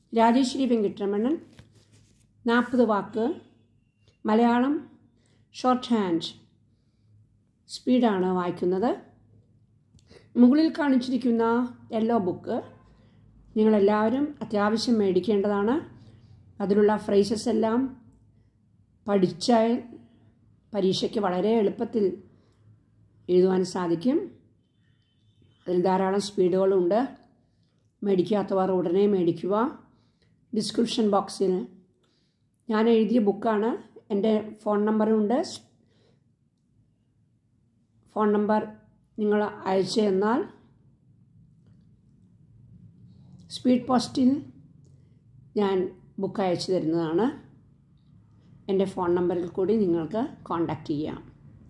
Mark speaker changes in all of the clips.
Speaker 1: രാജേശ്വരി വെങ്കിട്ടരമണൻ നാൽപ്പത് വാക്ക് Malayalam short hand സ്പീഡാണ് വായിക്കുന്നത് മുകളിൽ കാണിച്ചിരിക്കുന്ന യെല്ലോ ബുക്ക് നിങ്ങളെല്ലാവരും അത്യാവശ്യം മേടിക്കേണ്ടതാണ് അതിലുള്ള ഫ്രേസസ് എല്ലാം പഠിച്ചാൽ പരീക്ഷയ്ക്ക് വളരെ എളുപ്പത്തിൽ എഴുതുവാൻ സാധിക്കും അതിൽ ധാരാളം സ്പീഡുകളുണ്ട് മേടിക്കാത്തവർ ഉടനെ മേടിക്കുക ഡിസ്ക്രിപ്ഷൻ ബോക്സിൽ ഞാൻ എഴുതിയ ബുക്കാണ് എൻ്റെ ഫോൺ നമ്പറുണ്ട് ഫോൺ നമ്പർ നിങ്ങൾ അയച്ചു തന്നാൽ സ്പീഡ് പോസ്റ്റിൽ ഞാൻ ബുക്ക് അയച്ചു തരുന്നതാണ് എൻ്റെ ഫോൺ നമ്പറിൽ കൂടി നിങ്ങൾക്ക് കോണ്ടാക്റ്റ് ചെയ്യാം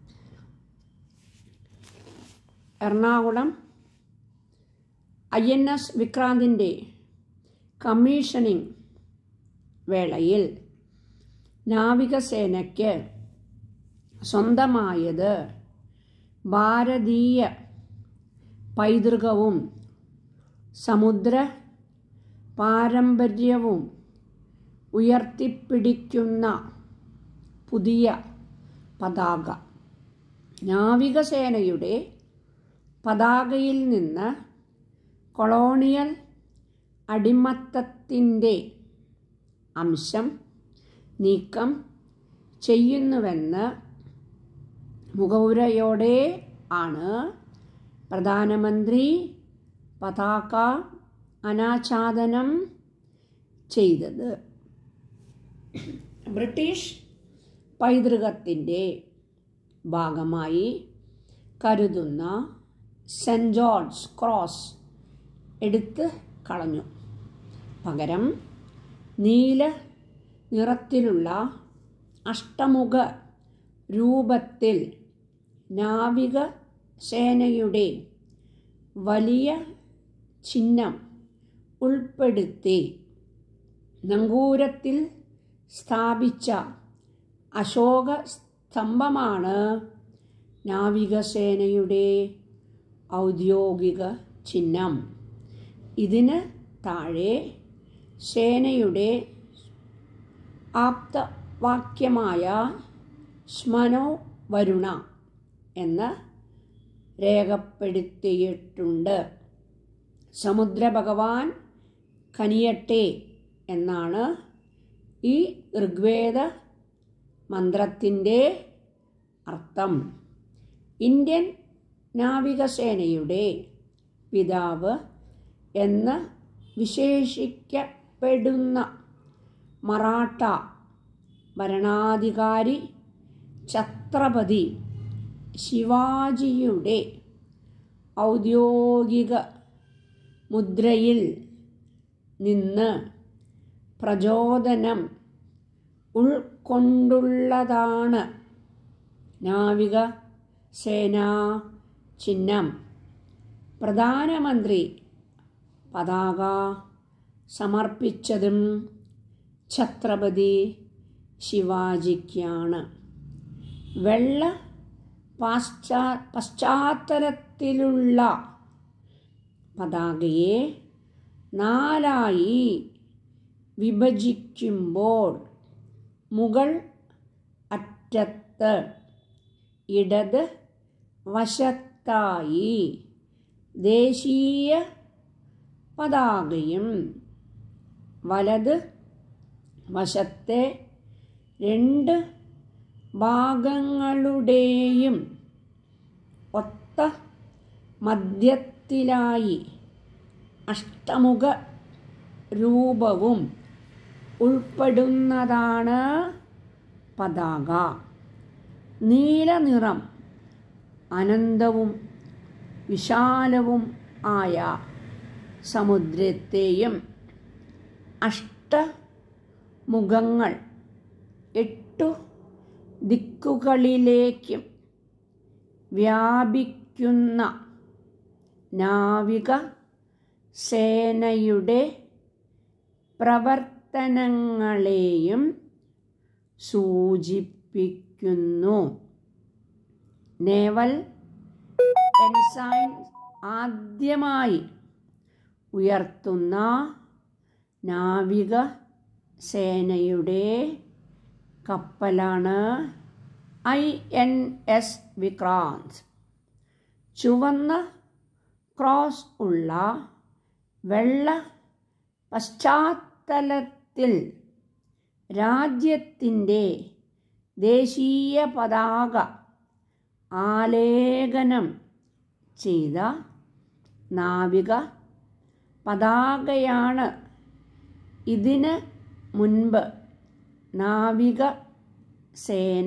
Speaker 1: എറണാകുളം ഐ എൻ എസ് വിക്രാന്തിൻ്റെ കമ്മീഷനിങ് വേളയിൽ നാവികസേനയ്ക്ക് സ്വന്തമായത് ഭാരതീയ പൈതൃകവും സമുദ്ര പാരമ്പര്യവും ഉയർത്തിപ്പിടിക്കുന്ന പുതിയ പതാക നാവികസേനയുടെ പതാകയിൽ നിന്ന് കൊളോണിയൽ അടിമത്തത്തിൻ്റെ അംശം നീക്കം ചെയ്യുന്നുവെന്ന് മുഖവുരയോടെ ആണ് പ്രധാനമന്ത്രി പതാക അനാച്ഛാദനം ചെയ്തത് ബ്രിട്ടീഷ് പൈതൃകത്തിൻ്റെ ഭാഗമായി കരുതുന്ന സെൻറ്റ് ജോർജ് ക്രോസ് എടുത്ത് കളഞ്ഞു പകരം നീല നിറത്തിലുള്ള അഷ്ടമുഖ രൂപത്തിൽ നാവിക സേനയുടെ വലിയ ചിഹ്നം ഉൾപ്പെടുത്തി നങ്കൂരത്തിൽ സ്ഥാപിച്ച അശോക സ്തംഭമാണ് നാവികസേനയുടെ ഔദ്യോഗിക ചിഹ്നം ഇതിന് താഴെ സേനയുടെ ആപ്തവാക്യമായ സ്മനോ വരുണ എന്ന് രേഖപ്പെടുത്തിയിട്ടുണ്ട് സമുദ്ര ഭഗവാൻ കനിയട്ടെ എന്നാണ് ഈ ഋഗ്വേദ മന്ത്രത്തിൻ്റെ അർത്ഥം ഇന്ത്യൻ നാവികസേനയുടെ പിതാവ് എന്ന് വിശേഷിക്കപ്പെടുന്ന മറാഠ ഭരണാധികാരി ഛത്രപതി ശിവാജിയുടെ ഔദ്യോഗിക മുദ്രയിൽ നിന്ന് പ്രചോദനം ഉൾക്കൊണ്ടുള്ളതാണ് നാവിക സേനാ ചിഹ്നം പ്രധാനമന്ത്രി പതാക സമർപ്പിച്ചതും ഛത്രപതി ശിവാജിക്കാണ് വെള്ള പാശ്ചാ പശ്ചാത്തലത്തിലുള്ള പതാകയെ നാലായി വിഭജിക്കുമ്പോൾ മുകൾ അറ്റത്ത് ഇടത് വശത്തായി ദേശീയ പതാകയും വലത് വശത്തെ രണ്ട് ഭാഗങ്ങളുടെയും ഒത്ത മധ്യത്തിലായി അഷ്ടമുഖ രൂപവും ഉൾപ്പെടുന്നതാണ് പതാക നീല നിറം അനന്തവും വിശാലവും ആയ സമുദ്രത്തെയും അഷ്ടമുഖങ്ങൾ എട്ടു ദിക്കുകളിലേക്കും വ്യാപിക്കുന്ന നാവിക സേനയുടെ പ്രവർത്തനങ്ങളെയും സൂചിപ്പിക്കുന്നു നേവൽ എൻസൈൻ ആദ്യമായി ഉയർത്തുന്ന നാവിക സേനയുടെ കപ്പലാണ് ഐ എൻ എസ് വിക്രാന്ത് ചുവന്ന ക്രോസ് ഉള്ള വെള്ള പശ്ചാത്തലത്തിൽ രാജ്യത്തിൻ്റെ ദേശീയ പതാക ആലേഖനം ചെയ്ത നാവിക പതാകയാണ് ഇതിന് മുൻപ് നാവിക സേന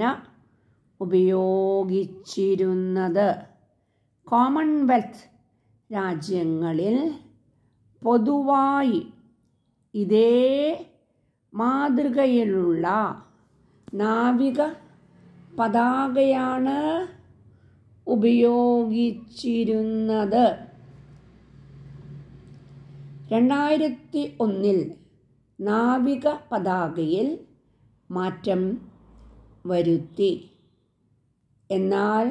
Speaker 1: ഉപയോഗിച്ചിരുന്നത് കോമൺവെൽത്ത് രാജ്യങ്ങളിൽ പൊതുവായി ഇതേ മാതൃകയിലുള്ള നാവിക പതാകയാണ് ഉപയോഗിച്ചിരുന്നത് രണ്ടായിരത്തി ഒന്നിൽ നാവിക പതാകയിൽ മാറ്റം വരുത്തി എന്നാൽ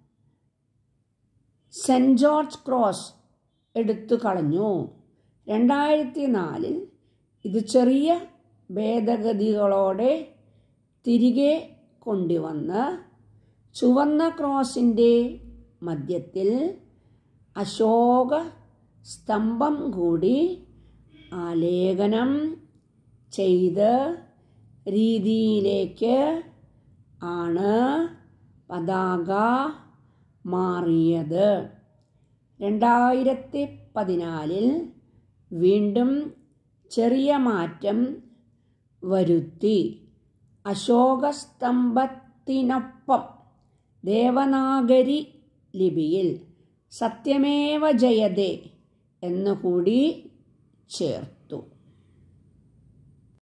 Speaker 1: സെൻറ് ജോർജ് ക്രോസ് എടുത്തു കളഞ്ഞു രണ്ടായിരത്തി നാലിൽ ഇത് ചെറിയ ഭേദഗതികളോടെ തിരികെ കൊണ്ടുവന്ന് ചുവന്ന ക്രോസിൻ്റെ മധ്യത്തിൽ അശോക സ്തംഭം കൂടി ആലേഖനം ചെയ്ത് രീതിയിലേക്ക് ആണ് പതാക മാറിയത് രണ്ടായിരത്തി പതിനാലിൽ വീണ്ടും ചെറിയ മാറ്റം വരുത്തി അശോകസ്തംഭത്തിനൊപ്പം ദേവനാഗരി ലിപിയിൽ സത്യമേവ ജയതേ എന്നുകൂടി ചേർത്തു